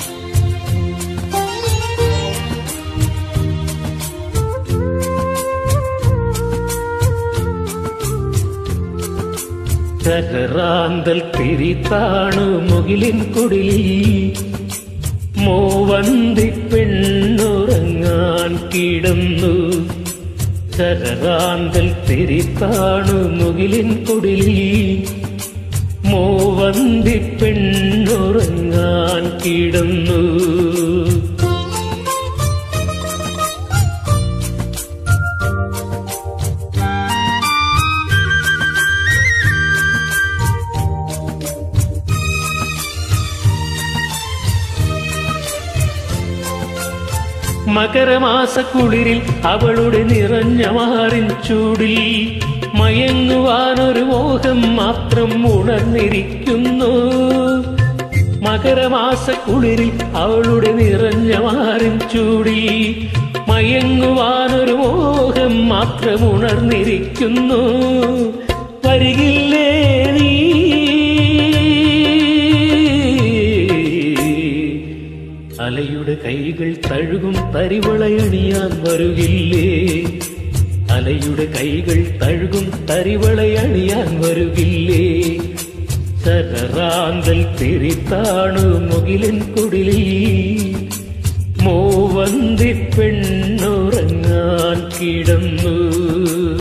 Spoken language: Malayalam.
ചകറാന്തൽ തിരിത്താണു മുകിലിൻ കുടിലിൽ മൂവന്തി പെണ്ണുറങ്ങാൻ കിടന്നു ചകറാന്തൽ തിരിത്താണു മുകിലിൻ കുടിലിൽ മൂവന്തി പെണ്ണുറങ്ങാൻ കിടന്നു മകരമാസക്കുളിരിൽ അവളുടെ നിറഞ്ഞ മാറിൻ ചൂടിൽ മയങ്ങുവാനൊരു മോഹം മാത്രം ഉണർന്നിരിക്കുന്നു മകരമാസക്കുളിരിൽ അവളുടെ നിറഞ്ഞ മാറിൻ ചൂടിൽ മയങ്ങുവാനൊരു മോഹം മാത്രം ഉണർന്നിരിക്കുന്നു വരികില്ലേ നീ അലയുടെ കൈകൾ തഴുകും തരിവളയണിയാൻ വരുകില്ലേ അലയുടെ കൈകൾ തഴുകും തരിവളയണിയാൻ വരുകില്ലേ സരറാന്തൽ തിരിത്താണു മുകിലൻ കുടിലിൽ മൂവന്തി പെണ്ണുറങ്ങാൻ കിടന്നു